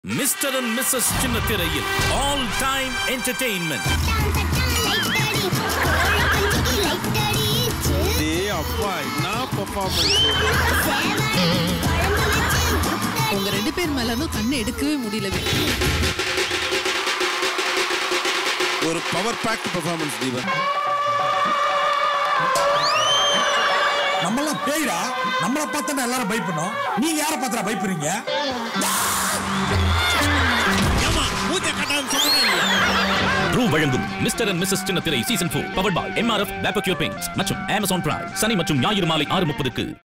mister and missus சின்னத்திரையில் all time entertainment day அப்பா என்ன பர்ஃபார்மன்ஸ் உங்க ரெண்டு பேர் மேல இருந்தும் கண்ணை எடுக்கவே முடியலவே ஒரு பவர் பேக்ட் பர்ஃபார்மன்ஸ் தீபா நம்மளாம் பேய்டா நம்மள பார்த்தா எல்லாரும் பயப்படணும் நீங்க யார பார்த்தா பயப்படுறீங்க ப்ரூ வழங்கும் mister and missus Chinnathirai season 4 powered by MRF Vapocure paints மற்றும் அமேசான் பிரைம் சனி மற்றும் ஞாயிறு மாலை ஆறு முப்பதுக்கு